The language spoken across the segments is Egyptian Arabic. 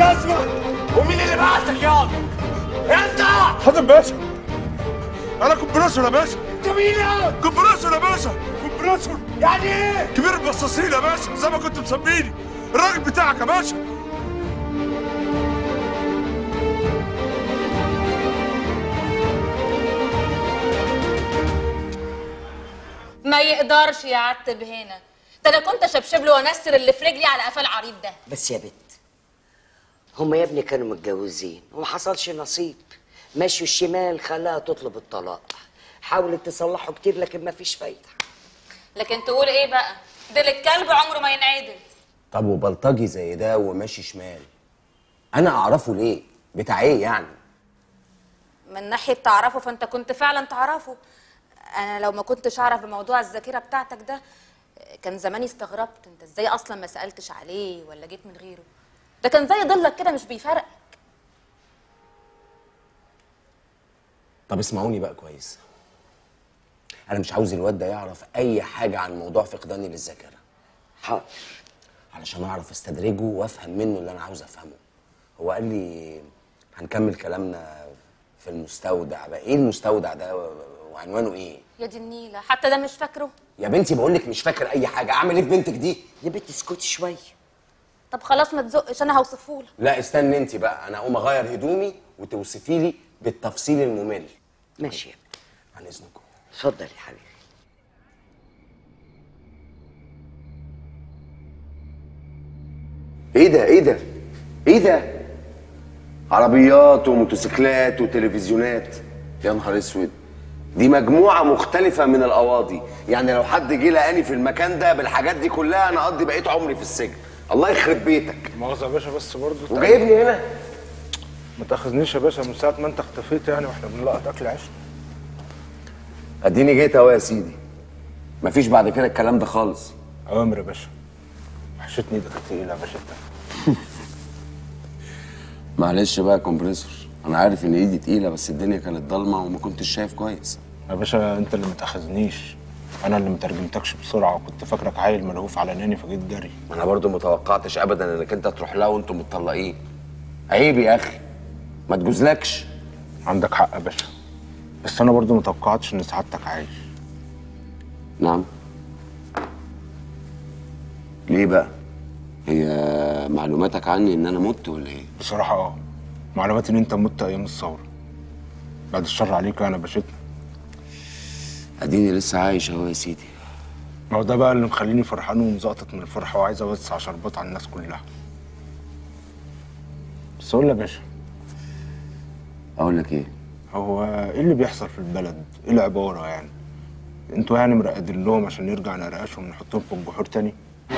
الجزمة ومين اللي بعتك يا انت حازم باشا انا كومبريسور يا باشا انت مين يا كومبريسور يا باشا كومبريسور يعني ايه كبير البصاصين يا باشا زي ما كنت مسميني الراجل بتاعك يا باشا ما يقدرش يعتب هنا ده انا كنت اشبشب له وانسر اللي في رجلي على قفا العريض ده بس يا بت هما يا ابني كانوا متجوزين وما حصلش نصيب مشوا الشمال خلاها تطلب الطلاق حاولت تصلحه كتير لكن ما فيش فايده لكن تقول ايه بقى دل الكلب عمره ما ينعدل طب وبلطجي زي ده وماشي شمال انا اعرفه ليه بتاع ايه يعني من ناحيه تعرفه فانت كنت فعلا تعرفه انا لو ما كنتش اعرف بموضوع الذاكره بتاعتك ده كان زماني استغربت انت ازاي اصلا ما سالتش عليه ولا جيت من غيره ده كان زي ضلك كده مش بيفرق طب اسمعوني بقى كويس انا مش عاوز الواد ده يعرف اي حاجه عن موضوع فقداني للذاكره حاضر علشان اعرف استدرجه وافهم منه اللي انا عاوز افهمه هو قال لي هنكمل كلامنا في المستودع بقى ايه المستودع ده و- وعنوانه ايه يا دي النيله حتى ده مش فاكره يا بنتي بقول لك مش فاكر اي حاجه اعمل ايه في بنتك دي يا بت اسكتي شويه طب خلاص ما تزقش انا هوصفهولك لا استني انت بقى انا اقوم اغير هدومي وتوصفي لي بالتفصيل الممل ماشي يا ابني عن اذنكم اتفضل يا حبيبي ايه ده ايه ده ايه ده عربيات وموتوسيكلات وتلفزيونات يا نهار اسود دي مجموعة مختلفة من القواضي يعني لو حد جه لقاني في المكان ده بالحاجات دي كلها انا اقضي بقيت عمري في السجن الله يخرب بيتك مؤاخذة يا باشا بس برضه وجايبني هنا ما تاخذنيش يا باشا من ساعة ما انت اختفيت يعني واحنا بنلقط اكل عيش اديني جيت اهو يا سيدي مفيش بعد كده الكلام ده خالص اوامر يا باشا وحشتني ايدك التقيلة يا باشا انت معلش بقى يا كومبريسور انا عارف ان ايدي تقيلة بس الدنيا كانت ضلمة وما كنتش شايف كويس يا باشا انت اللي ما تاخذنيش انا اللي مترجمتكش بسرعة وكنت فاكرك عيل ملهوف على ناني فجيت جري ما انا برضو متوقعتش ابدا انك انت تروح لها وانتم متطلقين عيب يا اخي ما تجوزلكش عندك حق يا باشا بس انا برضو ما توقعتش ان سعادتك عايش نعم ليه بقى هي معلوماتك عني ان انا مت ولا ايه بصراحة اه معلوماتي ان انت مت ايام الثورة بعد الشر عليك انا باشتنا اديني لسه عايش اهو يا سيدي ما هو ده بقى اللي مخليني فرحان ومزقطط من الفرحة وعايز اوسع شربات على الناس كلها بس قول لي يا باشا اقول لك ايه هو ايه اللي بيحصل في البلد؟ ايه العبارة يعني؟ انتوا يعني مرقدين لهم عشان نرجع نرقشهم ونحطهم في الجحور تاني؟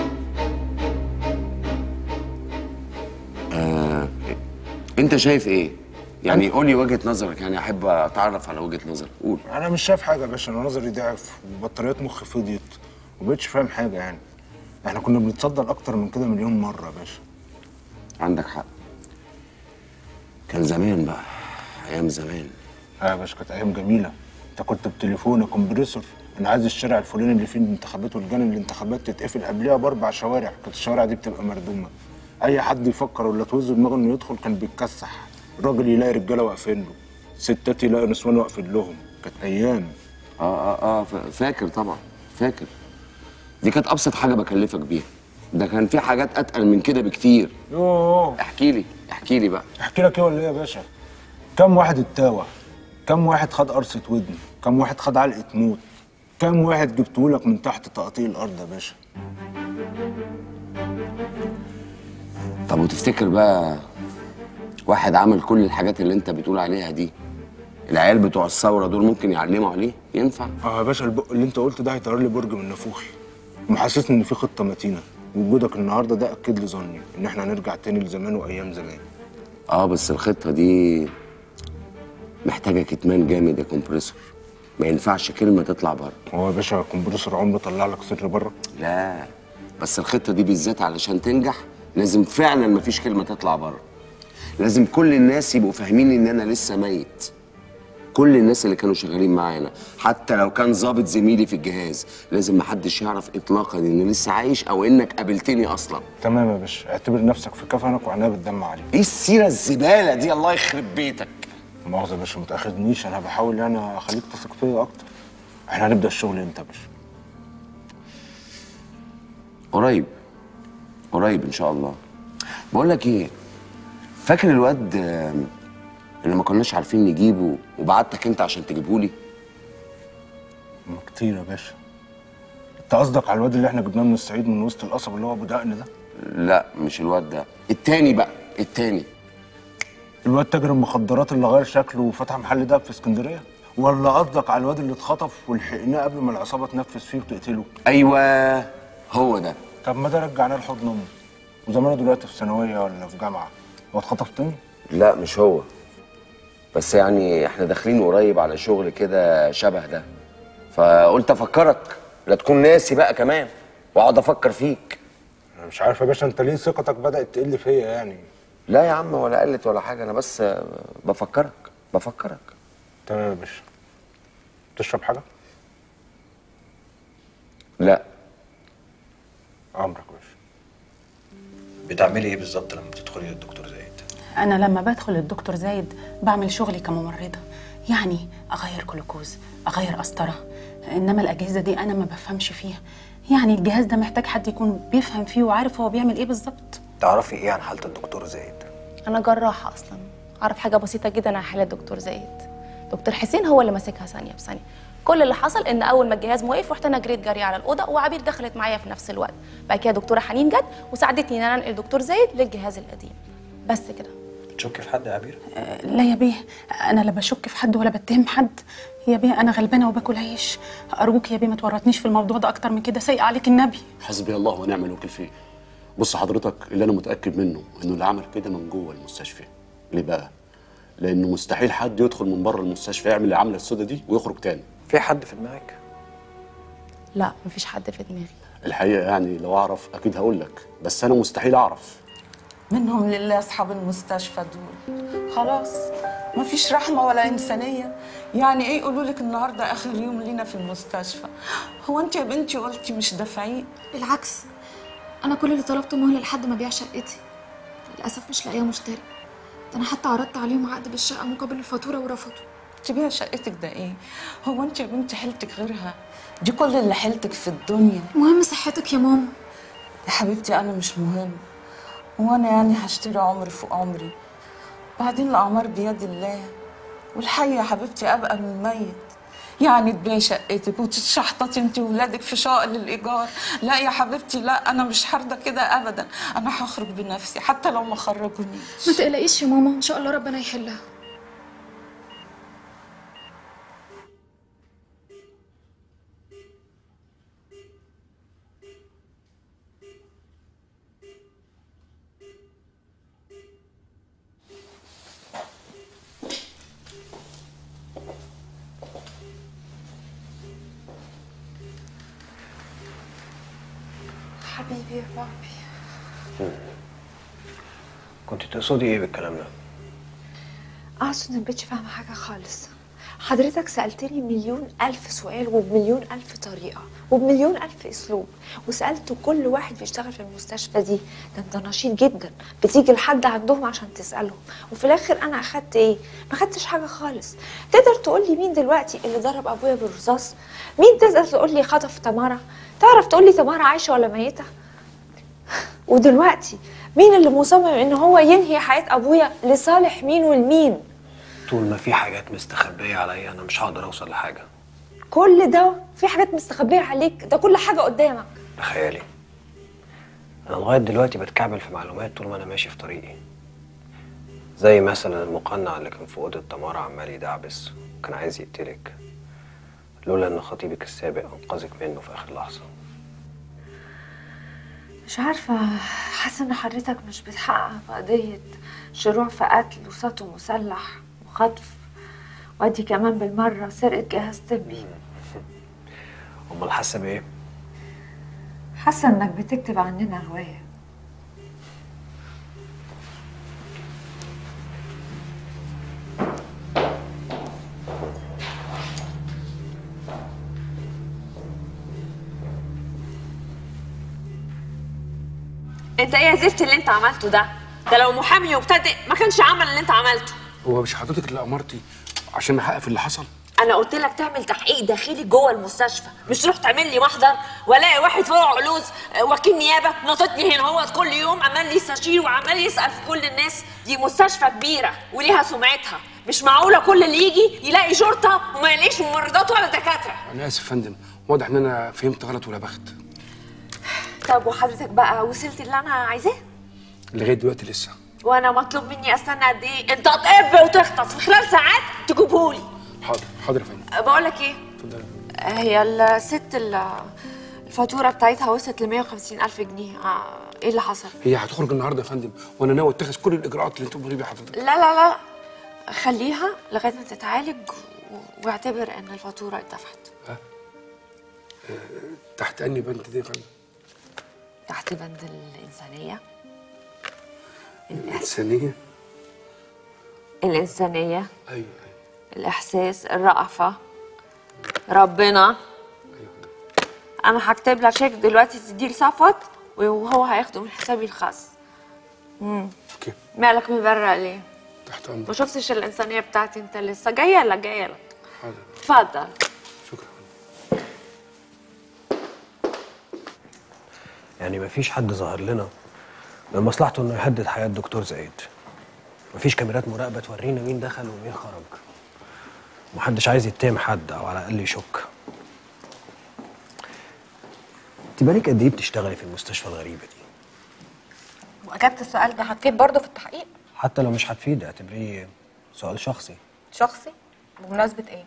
آه انت شايف ايه يعني قولي وجهة نظرك يعني احب اتعرف على وجهة نظرك قول انا مش شايف حاجة يا باشا انا نظري ضعف وبطاريات مخي فضيت ومبقتش فاهم حاجة يعني احنا كنا بنتصدر اكتر من كده مليون مرة يا باشا عندك حق كان زمان بقى ايام زمان اه يا باشا كانت ايام جميلة انت كنت بتليفون كومبريسور انا عايز الشارع الفلاني اللي فيه الانتخابات ولجان الانتخابات تتقفل قبلها باربع شوارع كانت الشوارع دي بتبقى مردومه اي حد يفكر ولا توز دماغه انه يدخل كان بيتكسح الراجل يلاقي رجاله واقفين له ستات يلاقي نسوان واقفين لهم كانت ايام اه اه اه فا- فاكر طبعا فاكر دي كانت ابسط حاجة بكلفك بيها ده كان في حاجات اتقل من كده بكتير يوه احكي لي احكي لي بقى احكي لك ايه ولا ايه يا باشا كم واحد اتاوى كم واحد خد قرصة ودن كم واحد خد علقة موت كم واحد جبتهولك من تحت تقطيع الارض يا باشا طب وتفتكر بقى واحد عمل كل الحاجات اللي انت بتقول عليها دي العيال بتوع الثوره دول ممكن يعلموا عليه ينفع اه يا باشا البق اللي انت قلته ده هيطير لي برج من نافوخي ومحسسني ان في خطه متينه وجودك النهارده ده اكد لي ظني ان احنا هنرجع تاني لزمان وايام زمان اه بس الخطه دي محتاجه كتمان جامد يا كومبريسور ما ينفعش كلمه تطلع بره هو يا باشا كمبريسور عمره طلع لك سر بره لا بس الخطه دي بالذات علشان تنجح لازم فعلا مفيش كلمه تطلع بره لازم كل الناس يبقوا فاهمين ان انا لسه ميت كل الناس اللي كانوا شغالين معانا حتى لو كان ضابط زميلي في الجهاز لازم محدش يعرف اطلاقا اني لسه عايش او انك قابلتني اصلا تمام يا باشا اعتبر نفسك في كفنك وعناية بالدم عليك ايه السيره الزباله دي الله يخرب بيتك مؤاخذة يا باشا ما تاخدنيش انا بحاول انا اخليك تثق فيا اكتر احنا هنبدا الشغل امتى يا باشا قريب قريب ان شاء الله بقول لك ايه فاكر الواد آه، اللي ما كناش عارفين نجيبه وبعتك انت عشان تجيبه لي ما كتير يا باشا انت قصدك على الواد اللي احنا جبناه من الصعيد من وسط القصب اللي هو ابو دقن ده لا مش الواد ده التاني بقى التاني الواد تاجر المخدرات اللي غير شكله وفتح محل دهب في اسكندريه ولا قصدك على الواد اللي اتخطف ولحقناه قبل ما العصابه تنفذ فيه وتقتله ايوه هو ده طب ما ده رجعناه لحضن امه وزمانه دلوقتي في ثانويه ولا في جامعه هو اتخطف تاني لا مش هو بس يعني احنا داخلين قريب على شغل كده شبه ده فقلت افكرك لا تكون ناسي بقى كمان واقعد افكر فيك انا مش عارف يا باشا انت ليه ثقتك بدات تقل فيا يعني لا يا عم ولا قلت ولا حاجه انا بس آه، بفكرك بفكرك تمام يا باشا تشرب حاجه لا امرك يا باشا بتعملي ايه بالظبط لما بتدخلي للدكتور زايد أنا لما بدخل الدكتور زايد بعمل شغلي كممرضة يعني أغير جلوكوز أغير قسطرة إنما الأجهزة دي أنا ما بفهمش فيها يعني الجهاز ده محتاج حد يكون بيفهم فيه وعارف هو بيعمل إيه بالظبط تعرفي ايه عن حاله الدكتور زايد انا جراحه اصلا اعرف حاجه بسيطه جدا عن حاله دكتور زايد دكتور حسين هو اللي ماسكها ثانيه بثانيه كل اللي حصل ان اول ما الجهاز وقف رحت انا جريت جري على الاوضه وعبير دخلت معايا في نفس الوقت بعد كده دكتوره حنين جت وساعدتني ان انا انقل دكتور زايد للجهاز القديم بس كده بتشكي في حد يا عبير لا يا بيه أنا لا بشك في حد ولا بتهم حد يا بيه أنا غلبانة وباكل عيش أرجوك يا بيه ما تورطنيش في الموضوع ده أكتر من كده سيء عليك النبي حسبي الله ونعم الوكيل فيه بص حضرتك اللي انا متاكد منه انه اللي عمل كده من جوه المستشفى ليه بقى لانه مستحيل حد يدخل من بره المستشفى يعمل العمله السوداء دي ويخرج تاني في حد في دماغك لا مفيش حد في دماغي الحقيقه يعني لو اعرف اكيد هقول لك بس انا مستحيل اعرف منهم لله اصحاب المستشفى دول خلاص ما فيش رحمه ولا انسانيه يعني ايه يقولوا لك النهارده اخر يوم لينا في المستشفى هو انت يا بنتي قلتي مش دافعين بالعكس انا كل اللي طلبته مهله لحد ما ابيع شقتي للاسف مش لاقيه مشتري ده انا حتى عرضت عليهم عقد بالشقه مقابل الفاتوره ورفضوا تبيع شقتك ده ايه هو انت يا بنتي حيلتك غيرها دي كل اللي حيلتك في الدنيا مهم صحتك يا ماما يا حبيبتي انا مش مهم وانا يعني هشتري عمري فوق عمري بعدين الاعمار بيد الله والحي يا حبيبتي ابقى من الميت يعني تبيعي شقتك وتتشحططي انت وولادك في شقق للايجار لا يا حبيبتي لا انا مش هرضى كده ابدا انا هخرج بنفسي حتى لو ما خرجونيش ما تقلقيش يا ماما ان شاء الله ربنا يحلها حبيبي يا بابي كنت تقصدي ايه بالكلام ده اقصد ان مبقتش فاهمه حاجه خالص حضرتك سألتني مليون ألف سؤال وبمليون ألف طريقة وبمليون ألف أسلوب وسألت كل واحد بيشتغل في المستشفى دي ده أنت نشيط جدا بتيجي لحد عندهم عشان تسألهم وفي الآخر أنا أخدت إيه؟ ما خدتش حاجة خالص تقدر تقول لي مين دلوقتي اللي ضرب أبويا بالرصاص؟ مين تقدر تقول لي خطف تمارا؟ تعرف تقول لي تمارا عايشة ولا ميتة؟ ودلوقتي مين اللي مصمم ان هو ينهي حياة ابويا لصالح مين والمين طول ما في حاجات مستخبيه عليا انا مش هقدر اوصل لحاجه كل ده في حاجات مستخبية عليك ده كل حاجة قدامك تخيلي انا لغايه دلوقتي بتكعبل في معلومات طول ما انا ماشي في طريقي زي مثلا المقنع اللي كان في اوضه تمارا عمال يدعبس وكان عايز يقتلك لولا ان خطيبك السابق انقذك منه في اخر لحظه مش عارفة حاسة ان حضرتك مش بتحقق في قضية شروع في قتل وسطو مسلح وخطف وادي كمان بالمرة سرقة جهاز طبي امال حاسه بايه حاسة انك بتكتب عننا رواية انت ايه يا زفت اللي انت عملته ده ده لو محامي مبتدئ ما كانش عمل اللي انت عملته هو مش حضرتك اللي امرتي عشان نحقق في اللي حصل انا قلت لك تعمل تحقيق داخلي جوه المستشفى مش تروح تعمل لي محضر والاقي واحد فوق علوز آه، وكيل نيابه ناططني هنا هو كل يوم عمال يستشير وعمال يسال في كل الناس دي مستشفى كبيره وليها سمعتها مش معقوله كل اللي يجي يلاقي شرطه وما يلاقيش ممرضات ولا دكاتره انا اسف يا فندم واضح ان انا فهمت غلط ولا بخت طب وحضرتك بقى وصلت اللي انا عايزاه لغايه دلوقتي لسه وانا مطلوب مني استنى قد ايه انت تقب وتختص في خلال ساعات تجيبهولي حاضر حاضر يا فندم بقول لك ايه اتفضل هي الست ال- الفاتوره بتاعتها وصلت ل 150 الف جنيه آه، ايه اللي حصل هي هتخرج النهارده يا فندم وانا ناوي اتخذ كل الاجراءات اللي انت بتقولي بيها حضرتك لا لا لا خليها لغايه ما تتعالج و- واعتبر ان الفاتوره اتدفعت تحت اني بنت دي يا فندم تحت بند الانسانيه الانسانيه الانسانيه ايوه الاحساس الرأفه ربنا انا هكتب لك شيك دلوقتي تديه لصفوت وهو هياخده من حسابي الخاص امم اوكي مالك مبرق ليه تحت امرك ما شفتش الانسانيه بتاعتي انت لسه جايه ولا جايه لك حاضر اتفضل يعني مفيش حد ظهر لنا من مصلحته انه يهدد حياه دكتور زايد مفيش كاميرات مراقبه تورينا مين دخل ومين خرج محدش عايز يتهم حد او على الاقل يشك انت بالك قد ايه بتشتغلي في المستشفى الغريبه دي واجابه السؤال ده هتفيد برضه في التحقيق حتى لو مش هتفيد اعتبريه سؤال شخصي شخصي بمناسبه ايه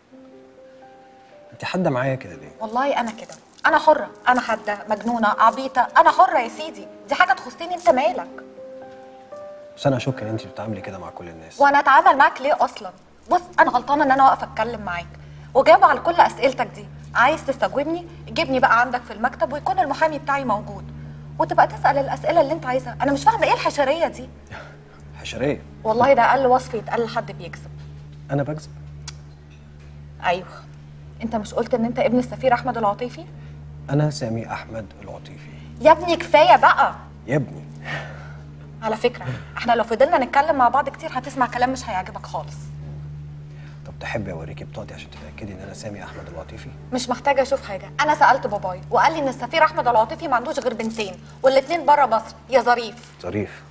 انت حد معايا كده ليه والله انا كده انا حره انا حاده مجنونه عبيطه انا حره يا سيدي دي حاجه تخصني انت مالك بس انا اشك ان انت بتتعاملي كده مع كل الناس وانا اتعامل معاك ليه اصلا بص انا غلطانه ان انا واقفه اتكلم معاك وجاوب على كل اسئلتك دي عايز تستجوبني جيبني بقى عندك في المكتب ويكون المحامي بتاعي موجود وتبقى تسال الاسئله اللي انت عايزها انا مش فاهمه ايه الحشريه دي حشريه والله ده اقل وصف يتقال لحد بيكذب انا بكذب ايوه انت مش قلت ان انت ابن السفير احمد العاطفي انا سامي احمد العطيفي يا ابني كفايه بقى يا ابني على فكره احنا لو فضلنا نتكلم مع بعض كتير هتسمع كلام مش هيعجبك خالص طب تحبي اوريكي بطاقتي عشان تتاكدي ان انا سامي احمد العاطفي مش محتاجه اشوف حاجه انا سالت باباي وقال لي ان السفير احمد العاطفي ما عندوش غير بنتين والاتنين بره مصر يا ظريف ظريف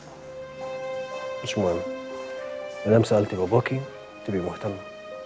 مش مهم مادام سالتي باباكي تبقي مهتمه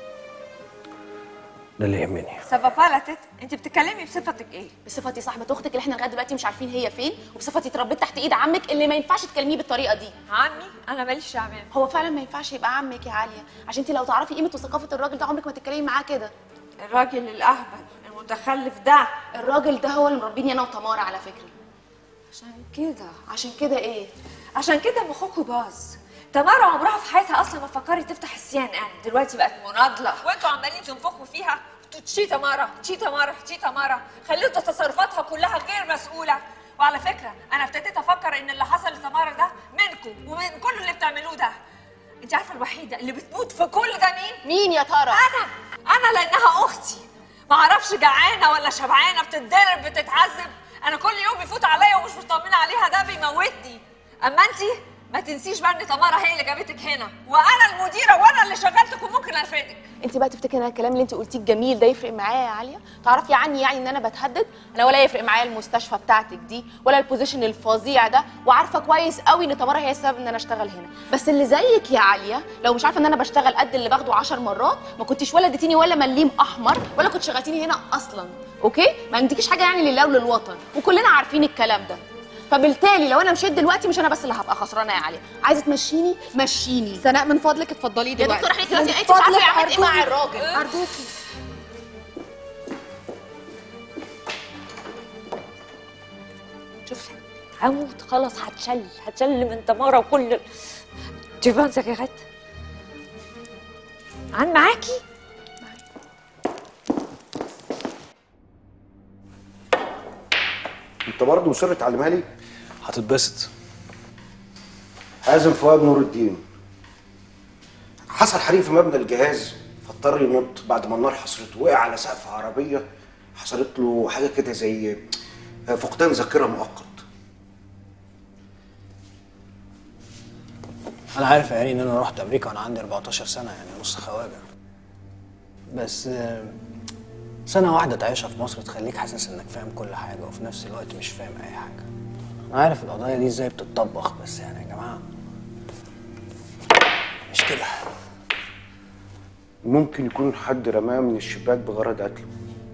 ده اللي يهمني سفافالتت انت بتتكلمي بصفتك ايه بصفتي صاحبه اختك اللي احنا لغايه دلوقتي مش عارفين هي فين وبصفتي اتربيت تحت ايد عمك اللي ما ينفعش تكلميه بالطريقه دي عمي انا ماليش عمام هو فعلا ما ينفعش يبقى عمك يا عاليه عشان انت لو تعرفي قيمه وثقافه الراجل ده عمرك ما تتكلمي معاه كده الراجل الاهبل المتخلف ده الراجل ده هو اللي مربيني انا وتمارا على فكره عشان كده عشان كده ايه عشان كده مخكوا باظ تمارا عمرها في حياتها اصلا ما فكرت تفتح السي ان ان دلوقتي بقت مناضله وانتوا عمالين تنفخوا فيها تشي تمارا تشي تمارا تشي تمارا خليتوا تصرفاتها كلها غير مسؤوله وعلى فكره انا ابتديت افكر ان اللي حصل لتمارا ده منكم ومن كل اللي بتعملوه ده انت عارفه الوحيده اللي بتموت في كل ده مين مين يا ترى انا انا لانها اختي ما اعرفش جعانه ولا شبعانه بتتضرب بتتعذب انا كل يوم بيفوت عليا ومش مطمنه عليها ده بيموتني اما انت ما تنسيش بقى ان تمارا هي اللي جابتك هنا وانا المديره وانا اللي شغلتك وممكن افيدك انت بقى تفتكري ان الكلام اللي انت قلتيه الجميل ده يفرق معايا يا عاليه تعرفي عني يعني ان انا بتهدد انا ولا يفرق معايا المستشفى بتاعتك دي ولا البوزيشن الفظيع ده وعارفه كويس قوي ان تمارا هي السبب ان انا اشتغل هنا بس اللي زيك يا عاليه لو مش عارفه ان انا بشتغل قد اللي باخده 10 مرات ما كنتش ولا اديتيني ولا مليم احمر ولا كنت شغلتيني هنا اصلا اوكي ما عندكيش حاجه يعني لله وللوطن وكلنا عارفين الكلام ده فبالتالي لو انا مشيت دلوقتي مش انا بس اللي هبقى خسرانه يا عاليه عايزه تمشيني مشيني سناء من فضلك اتفضلي يا دلوقتي دكتور احنا دلوقتي من انت مش عارفه فضلك هي عملت ايه مع أرجوكي. الراجل ارجوكي شوفي هموت خلاص هتشل هتشل من تمارا وكل تيفان سكرت عن معاكي انت برضه مصر تعلمها لي هتتبسط حازم فؤاد نور الدين حصل حريق في مبنى الجهاز فاضطر ينط بعد ما النار حصلته وقع على سقف عربيه حصلت له حاجه كده زي فقدان ذاكره مؤقت انا عارف يا هاني ان انا رحت امريكا وانا عندي 14 سنه يعني نص خواجه بس آه، سنه واحده تعيشها في مصر تخليك حاسس انك فاهم كل حاجه وفي نفس الوقت مش فاهم اي حاجه انا عارف القضايا دي ازاي بتطبخ بس يعني يا جماعه مش كده ممكن يكون حد رماه من الشباك بغرض قتله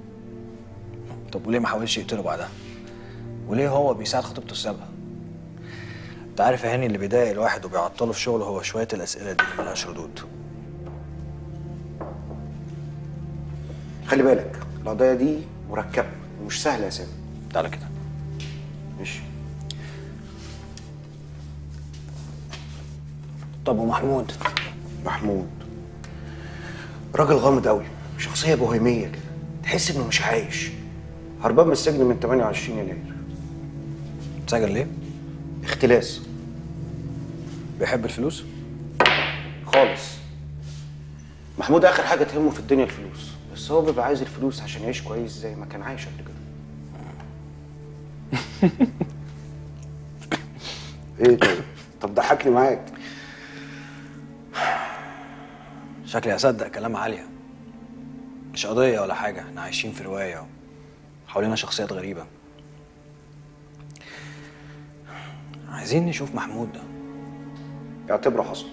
طب وليه ما حاولش يقتله بعدها وليه هو بيساعد خطيبته السابقه انت عارف يا هاني اللي بيضايق الواحد وبيعطله في شغله هو شويه الاسئله دي اللي ملهاش ردود خلي بالك القضيه دي مركبه ومش سهله يا سامي تعالى كده ماشي طب ومحمود محمود راجل غامض قوي شخصيه بوهيميه كده تحس انه مش عايش هربان من السجن من 28 يناير اتسجن ليه؟ اختلاس بيحب الفلوس؟ خالص محمود اخر حاجه تهمه في الدنيا الفلوس بس هو بيبقى عايز الفلوس عشان يعيش كويس زي ما كان عايش قبل كده ايه طيب طب ضحكني معاك شكلي هصدق كلام عالية مش قضية ولا حاجة احنا عايشين في رواية حوالينا شخصيات غريبة عايزين نشوف محمود ده اعتبره حصل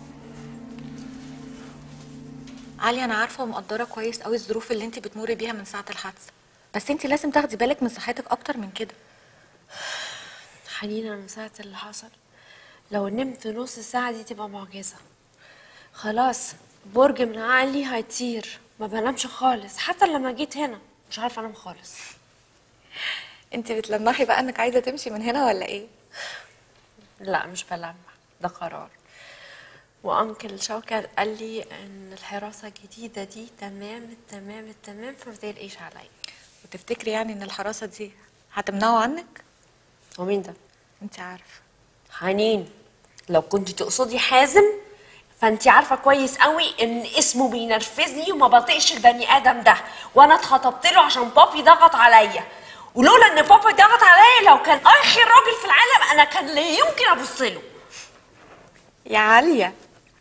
علي انا عارفه ومقدره كويس قوي الظروف اللي انت بتمري بيها من ساعه الحادثه بس انت لازم تاخدي بالك من صحتك اكتر من كده حنين انا من ساعه اللي حصل لو نمت نص ساعه دي تبقى معجزه خلاص برج من عقلي هيطير ما بنامش خالص حتى لما جيت هنا مش عارفه انام خالص انت بتلمحي بقى انك عايزه تمشي من هنا ولا ايه لا مش بلمح ده قرار وانكل شوكت قال لي ان الحراسه الجديده دي تمام التمام التمام فما تقلقيش عليا وتفتكري يعني ان الحراسه دي هتمنعه عنك ومين ده انت عارفه حنين لو كنت تقصدي حازم فانت عارفه كويس قوي ان اسمه بينرفزني وما بطيقش البني ادم ده وانا اتخطبت له عشان بابي ضغط عليا ولولا ان بابي ضغط عليا لو كان اخر راجل في العالم انا كان لا يمكن ابص له يا عاليه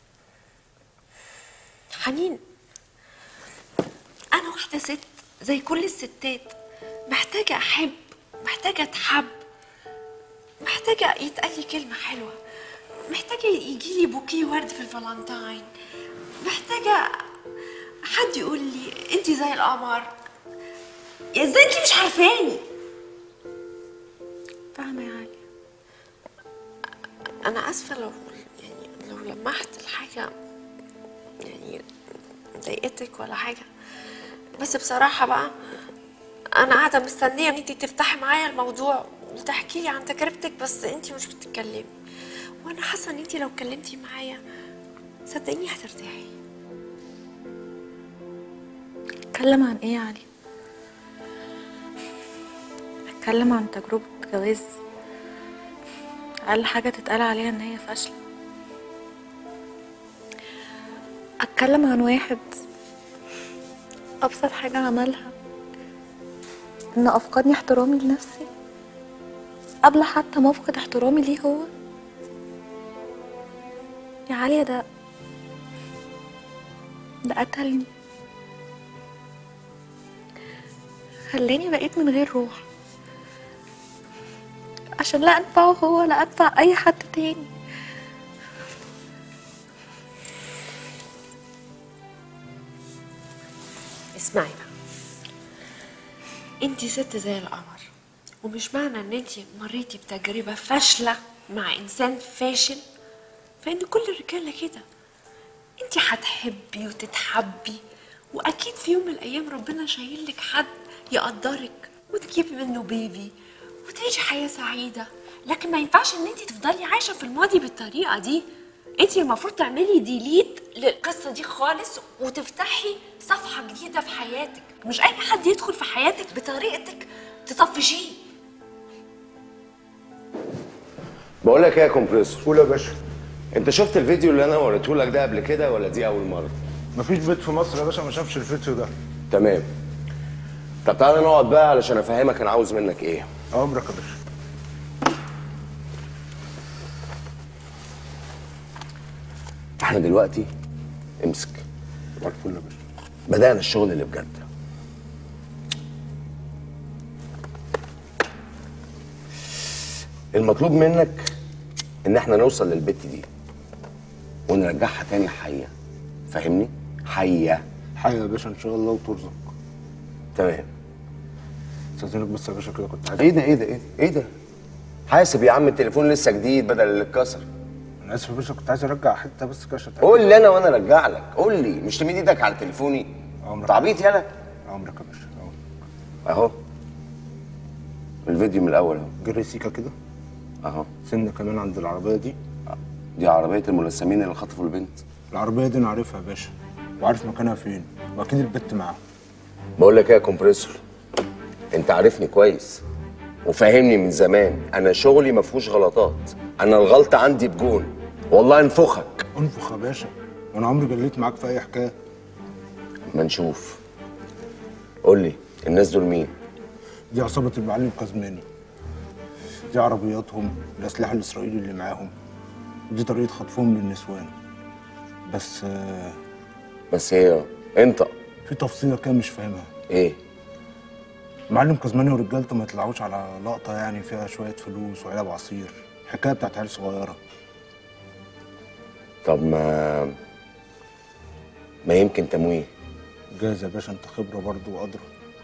حنين انا واحده ست زي كل الستات محتاجه احب محتاجه اتحب محتاجه يتقال لي كلمه حلوه محتاجه يجي لي بوكيه ورد في الفالنتاين محتاجه حد يقول لي انت زي القمر يا ازاي انت مش عارفاني فاهمه يا علي انا اسفه لو يعني لو لمحت الحاجه يعني ضايقتك ولا حاجه بس بصراحه بقى انا قاعده مستنيه ان انت تفتحي معايا الموضوع وتحكي لي عن تجربتك بس انت مش بتتكلمي وانا حاسه ان انت لو اتكلمتي معايا صدقيني هترتاحي اتكلم عن ايه يا علي اتكلم عن تجربه جواز اقل حاجه تتقال عليها ان هي فاشله اتكلم عن واحد ابسط حاجه عملها ان افقدني احترامي لنفسي قبل حتى ما افقد احترامي ليه هو يا عليا ده ده قتلني خلاني بقيت من غير روح عشان لا انفعه هو ولا انفع اي حد تاني اسمعي بقى انت ست زي القمر ومش معنى ان انت مريتي بتجربه فاشله مع انسان فاشل فان كل الرجاله كده انت هتحبي وتتحبي واكيد في يوم من الايام ربنا شايل لك حد يقدرك وتجيبي منه بيبي وتعيشي حياه سعيده لكن ما ينفعش ان انت تفضلي عايشه في الماضي بالطريقه دي انت المفروض تعملي ديليت للقصه دي خالص وتفتحي صفحه جديده في حياتك مش اي حد يدخل في حياتك بطريقتك تطفشيه بقول لك ايه يا كومبريسور قول يا باشا انت شفت الفيديو اللي انا وريته لك ده قبل كده ولا دي اول مره مفيش بيت في مصر يا باشا ما شافش الفيديو ده تمام طب تعالى نقعد بقى علشان افهمك انا عاوز منك ايه امرك يا باشا احنا دلوقتي امسك صباح الفل يا باشا بدأنا الشغل اللي بجد المطلوب منك ان احنا نوصل للبت دي ونرجعها تاني حية فاهمني؟ حية حي يا باشا ان شاء الله وترزق تمام استاذنك بس يا باشا كده كنت عايز ايه ده ايه ده ايه ده ايه ده؟ حاسب يا عم التليفون لسه جديد بدل اللي اتكسر انا اسف يا باشا كنت عايز ارجع حته بس كده عشان قول لي انا وانا ارجع لك قول لي مش تمد ايدك على تليفوني تعبيط يالا عمرك يا باشا اهو الفيديو من الاول اهو جري سيكا كده اهو سنه كمان عند العربيه دي دي عربيه الملثمين اللي خطفوا البنت العربيه دي انا عارفها يا باشا وعارف مكانها فين واكيد البت معاها بقول لك ايه يا كومبريسور انت عارفني كويس وفاهمني من زمان انا شغلي ما فيهوش غلطات انا الغلطه عندي بجون والله انفخك انفخ يا باشا وانا عمري جليت معاك في اي حكايه ما نشوف قول لي الناس دول مين دي عصابه المعلم كازماني دي عربياتهم الاسلحه الاسرائيلي اللي معاهم دي طريقه خطفهم للنسوان بس آه، بس هي انت في تفصيله كده مش فاهمها ايه معلم كازماني ورجالته ما يطلعوش على لقطه يعني فيها شويه فلوس وعلب عصير حكايه بتاعت عيال صغيره طب ما ما يمكن تمويه جاهز يا باشا انت خبره برضه وادرى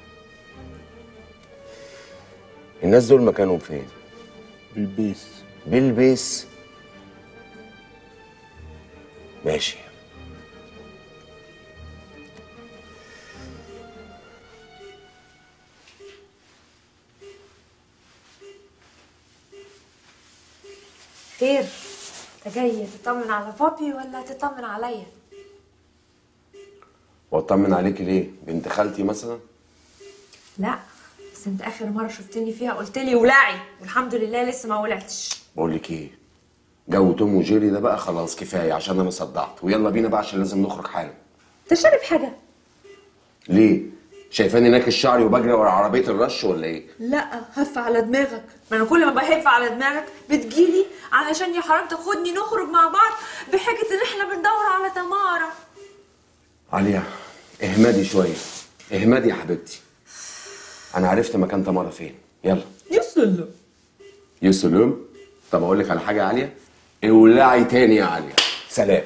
الناس دول مكانهم فين بالبيس بالبيس ماشي خير انت جاي تطمن على بابي ولا تطمن عليا واطمن عليكي ليه بنت خالتي مثلا لا بس انت اخر مره شفتني فيها قلت لي ولعي والحمد لله لسه ما ولعتش بقول لك ايه جو توم وجيري ده بقى خلاص كفايه عشان انا صدعت ويلا بينا بقى عشان لازم نخرج حالا انت شارب حاجه ليه شايفاني ناكش شعري وبجري ورا عربيه الرش ولا ايه لا هف على دماغك ما انا كل ما بهف على دماغك بتجيلي علشان يا حرام تاخدني نخرج مع بعض بحجه ان احنا بندور على تمارا عليا اهمدي شويه اهمدي يا حبيبتي انا عرفت مكان تمارا فين يلا يا سلام يا سلام طب اقول لك على حاجه يا عاليه اولعي تاني يا عاليه سلام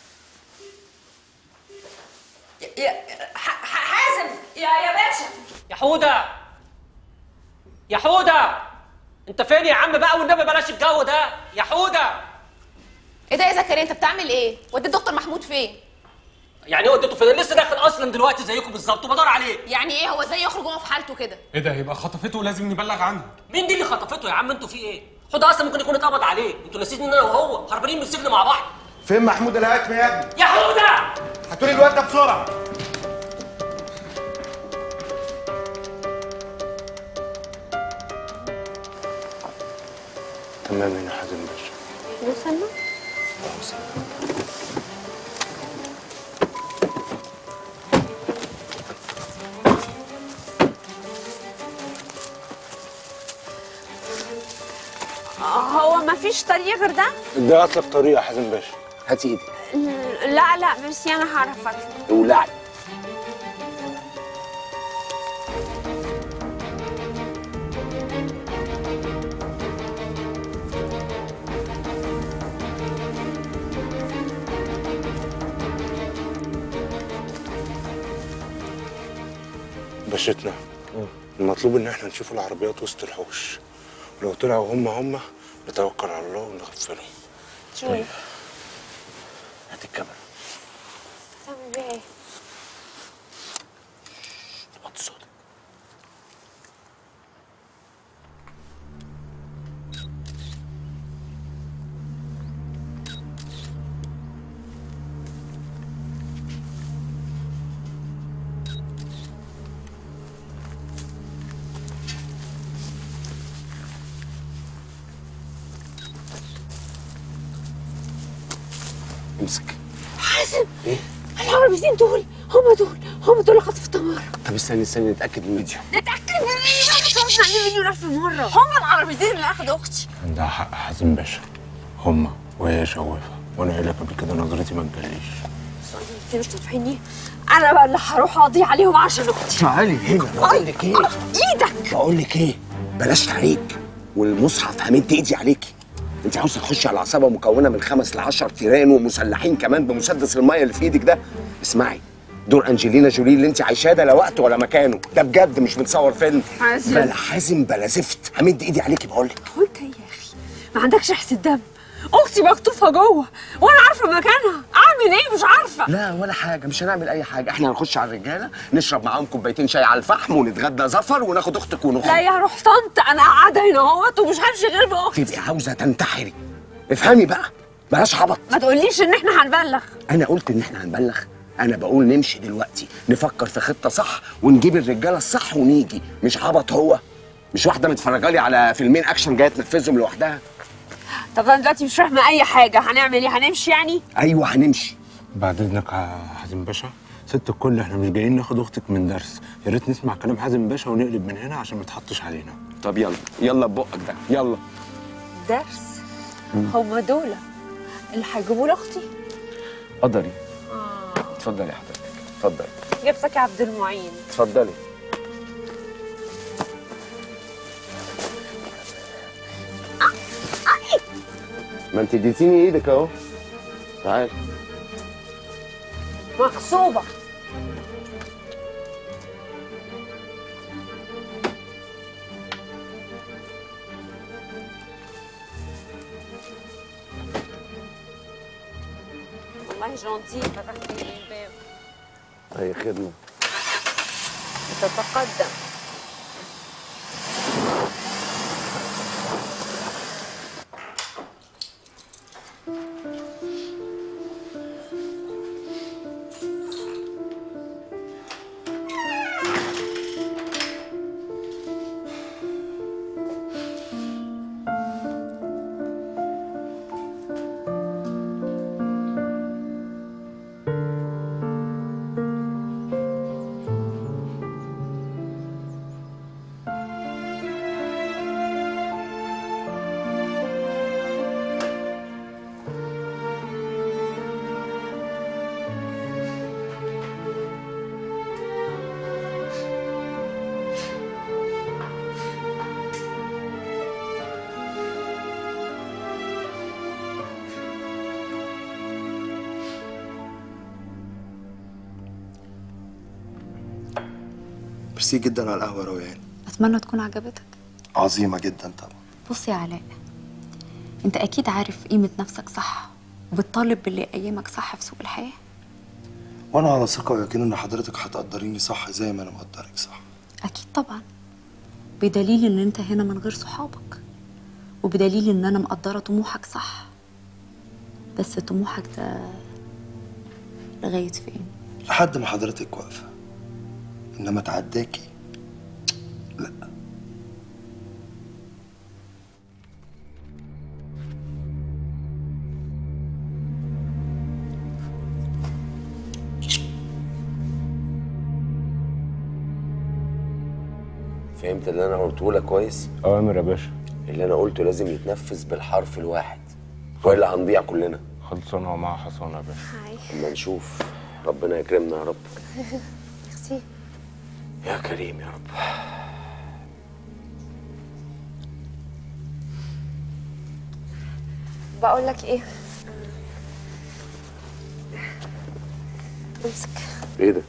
يا ح- ح- حازم يا يا باشا يا حودة يا حودة انت فين يا عم بقى والنبي بلاش الجو ده يا حودة ايه ده يا زكريا انت بتعمل ايه وديت دكتور محمود فين يعني ايه وديته فين لسه داخل اصلا دلوقتي زيكم بالظبط وبدور عليه يعني ايه هو ازاي يخرج وهو في حالته كده ايه ده يبقى خطفته ولازم نبلغ عنها مين دي اللي خطفته يا عم انتوا في ايه حودة اصلا ممكن يكون اتقبض عليه انتوا نسيتوا ان انا وهو هربانين من السجن مع بعض فين محمود الهاتم يا ابني؟ يا حودة هاتولي الواد ده بسرعه تمام يا حازم باشا وصلنا هو ما فيش طريق غير ده؟ ده اطلق طريقه يا حازم باشا هاتي ايدك لا لا ميرسي انا هعرف اطلع اولعي باشتنا المطلوب ان احنا نشوف العربيات وسط الحوش ولو طلعوا هم هم نتوكل على الله ونغفلهم شو هات الكاميرا تعمل بيه ايه؟ وطي صوتك امسك حازم ايه العربيتين دول هم دول هم دول اللي خطفوا تمارا طب استني استني نتاكد من الفيديو نتأكد من ايه؟ خلصنا عليه مليون ألف مرة هم العربيتين اللي أخدوا أختي ده حق حازم باشا هم وهي شوافه وانا قايل لك قبل كده نظرتي ما تجليش انت مش تنفعني انا بقى اللي هروح اقضي عليهم عشان اختي تعالي هنا بقول لك ايه ايدك بقول لك ايه بلاش تعريج والمصحف همد ايدي عليكي انت عاوزه تخشي على عصابه مكونه من خمس لعشر تيران ومسلحين كمان بمسدس الميه اللي في ايدك ده اسمعي دور انجلينا جولي اللي انت عايشاه ده لا وقت ولا مكانه ده بجد مش متصور فيلم حازم. بلا حازم بلا زفت همد ايدي عليكي بقول لك وانت يا اخي ما عندكش حس دم اختي مخطوفه جوه وانا عارفه مكانها اعمل ايه مش عارفه لا ولا حاجه مش هنعمل اي حاجه احنا هنخش على الرجاله نشرب معاهم كوبايتين شاي على الفحم ونتغدى زفر وناخد اختك ونخرج لا يا روح طنط انا قاعده هنا اهوت ومش همشي غير باختي تبقي عاوزه تنتحري افهمي بقى بلاش عبط ما تقوليش ان احنا هنبلغ انا قلت ان احنا هنبلغ انا بقول نمشي دلوقتي نفكر في خطه صح ونجيب الرجاله الصح ونيجي مش عبط هو مش واحده متفرجه لي على فيلمين اكشن جايه تنفذهم لوحدها طب انا دلوقتي مش فاهمه اي حاجه هنعمل ايه هنمشي يعني ايوه هنمشي بعد اذنك يا حازم باشا ست الكل احنا مش جايين ناخد اختك من درس يا ريت نسمع كلام حازم باشا ونقلب من هنا عشان ما تحطش علينا طب يلا يلا ببقك ده يلا درس هما دول اللي هيجيبوا لي اختي قدري اتفضلي يا حضرتك اتفضلي جبتك يا عبد المعين اتفضلي ما انت اديتيني ايدك اهو تعالي مغصوبه والله جونتي فتحت لي الباب اي خدمه تتقدم ميرسي جدا على القهوه رويان اتمنى تكون عجبتك عظيمه جدا طبعا بص يا علاء انت اكيد عارف قيمه نفسك صح وبتطالب باللي يقيمك صح في سوق الحياه وانا على ثقه ويقين ان حضرتك هتقدريني صح زي ما انا مقدرك صح اكيد طبعا بدليل ان انت هنا من غير صحابك وبدليل ان انا مقدره طموحك صح بس طموحك ده لغايه فين لحد ما حضرتك واقفه انما تعداكي لا فهمت اللي انا قلته لك كويس اوامر يا باشا اللي انا قلته لازم يتنفذ بالحرف الواحد والا هنضيع كلنا خلصانه ومعها حصانه يا باشا اما نشوف ربنا يكرمنا يا رب ميرسي يا كريم يا رب بقول لك ايه امسك ايه ده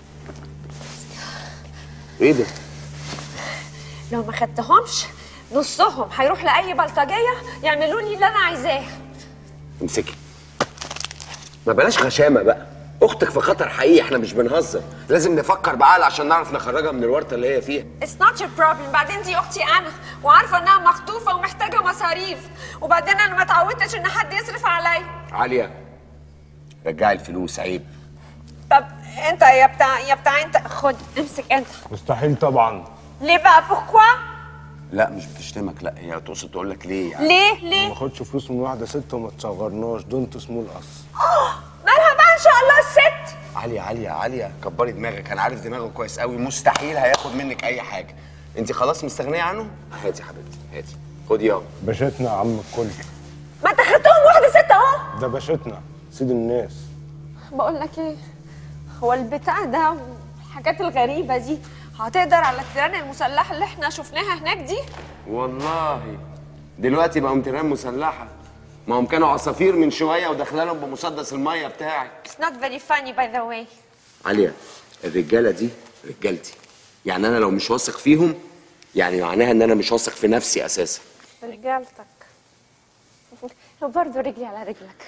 ايه ده لو ما خدتهمش نصهم هيروح لاي بلطجيه يعملوا لي اللي انا عايزاه امسكي ما بلاش غشامه بقى اختك في خطر حقيقي احنا مش بنهزر لازم نفكر بعقل عشان نعرف نخرجها من الورطه اللي هي فيها It's not your problem بعدين دي اختي انا وعارفه انها مخطوفه ومحتاجه مصاريف وبعدين انا ما اتعودتش ان حد يصرف عليا عاليه رجعي الفلوس عيب طب انت يا بتاع يا بتاع انت خد امسك انت مستحيل طبعا ليه بقى بوركوا لا مش بتشتمك لا هي تقصد تقول لك ليه يعني ليه ما ليه ناخدش فلوس من واحده ست وما تصغرناش دونت سمول اس مالها بقى ان شاء الله الست عاليه عاليه عاليه كبري دماغك انا عارف دماغه كويس قوي مستحيل هياخد منك اي حاجه انت خلاص مستغنيه عنه هاتي يا حبيبتي هاتي خدي يلا باشتنا يا عم الكل ما انت خدتهم واحده ست اهو ده باشتنا سيد الناس بقول لك ايه هو البتاع ده والحاجات الغريبه دي هتقدر على التيران المسلحه اللي احنا شفناها هناك دي والله دلوقتي بقوا تيران مسلحه ما هم كانوا عصافير من شويه وداخله لهم بمسدس الميه بتاعك It's not very funny by the way عليا الرجاله دي رجالتي يعني انا لو مش واثق فيهم يعني معناها ان انا مش واثق في نفسي اساسا رجالتك برضه رجلي على رجلك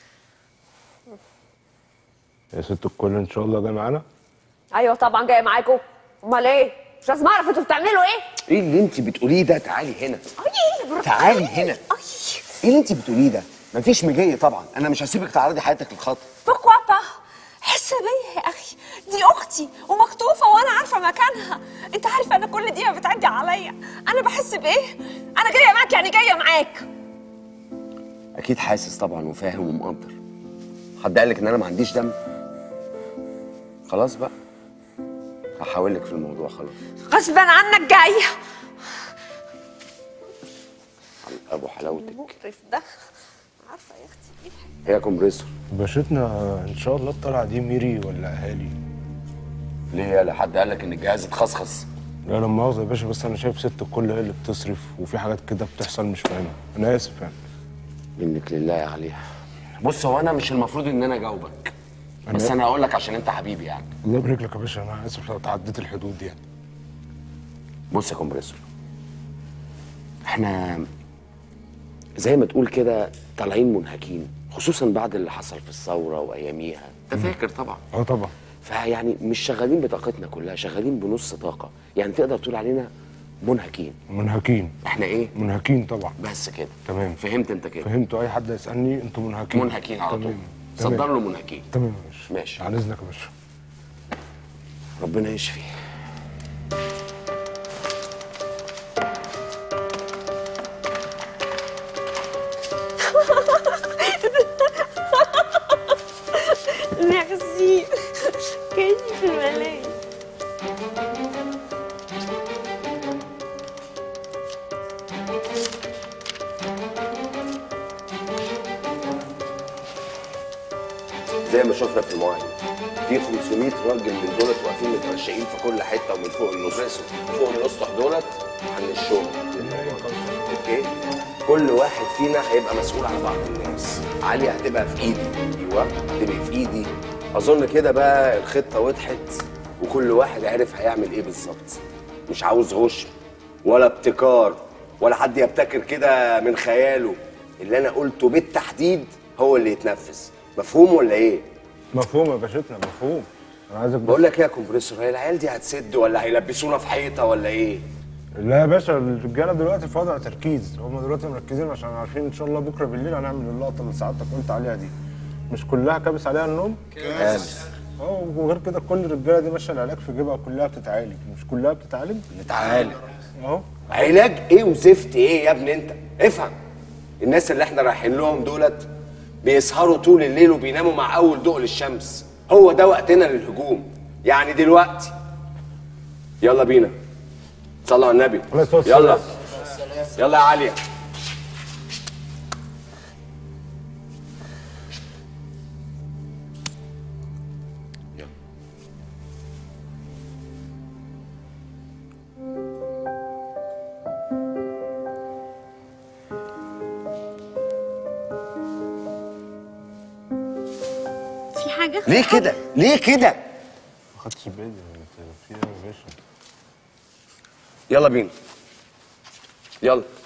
يا ست الكل ان شاء الله جاي معانا ايوه طبعا جايه معاكم امال ايه مش لازم اعرف انتوا بتعملوا ايه ايه اللي انت بتقوليه ده تعالي هنا اي برافو تعالي هنا ايه اللي انت بتقوليه ده مفيش مجيه طبعا انا مش هسيبك تعرضي حياتك للخطر بقوة حس بيا يا اخي دي اختي ومخطوفه وانا عارفه مكانها انت عارف انا كل دقيقه بتعدي عليا انا بحس بايه انا جايه معاك يعني جايه معاك اكيد حاسس طبعا وفاهم ومقدر حد قال لك ان انا ما عنديش دم خلاص بقى هحاول لك في الموضوع خلاص غصبا عنك جايه على ابو حلاوتك مقرف ده عارفه يا اختي ايه هي كومبريسور باشتنا ان شاء الله الطلعه دي ميري ولا اهالي ليه يا حد قال لك ان الجهاز اتخصخص لا لا مؤاخذه يا باشا بس انا شايف ست الكل هي اللي بتصرف وفي حاجات كده بتحصل مش فاهمها انا اسف يعني منك لله يا عليها بص هو انا مش المفروض ان انا اجاوبك أنا- بس انا هقول لك عشان انت حبيبي يعني الله يبارك لك يا باشا انا اسف لو تعديت الحدود دي يعني بص يا كومبريسور احنا زي ما تقول كده طالعين منهكين خصوصا بعد اللي حصل في الثوره واياميها انت فاكر طبعا اه طبعا فيعني مش شغالين بطاقتنا كلها شغالين بنص طاقه يعني تقدر تقول علينا منهكين منهكين احنا ايه منهكين طبعا بس كده تمام فهمت انت كده فهمتوا اي حد يسالني انتوا منهكين منهكين على طول تمام. صدر تمام. له منهكين تمام يا باشا ماشي على اذنك يا باشا ربنا يشفي ميرسي كاني في الملاهي زي ما شفنا في المعاهد في 500 راجل من دولت واقفين مترشقين في كل حته ومن فوق النص فوق الاسطح دولت هنشهم اوكي كل واحد فينا هيبقى مسؤول عن بعض الناس علي هتبقى في ايدي ايوه هتبقى في ايدي اظن كده بقى الخطه وضحت وكل واحد عرف هيعمل ايه بالظبط مش عاوز غش ولا ابتكار ولا حد يبتكر كده من خياله اللي انا قلته بالتحديد هو اللي يتنفذ مفهوم ولا ايه مفهوم يا باشتنا مفهوم انا عايزك بس- بقول لك ايه يا كومبريسور هي العيال دي هتسد ولا هيلبسونا في حيطه ولا ايه لا يا باشا الرجاله دلوقتي في وضع تركيز هم دلوقتي مركزين عشان عارفين ان شاء الله بكره بالليل هنعمل اللقطه اللي سعادتك قلت عليها دي مش كلها كابس عليها النوم كابس. اه وغير كده كل الرجاله دي ماشيه العلاج في جيبها كلها بتتعالج مش كلها بتتعالج بتتعالج اهو علاج ايه وزفت ايه يا ابني انت افهم الناس اللي احنا رايحين لهم دولت بيسهروا طول الليل وبيناموا مع اول ضوء للشمس هو ده وقتنا للهجوم يعني دلوقتي يلا بينا صلوا على النبي يلا يلا يا عليا في حاجه ليه كده ليه كده ما خدتش بالي انت في ايه يا باشا يلا بينا يلا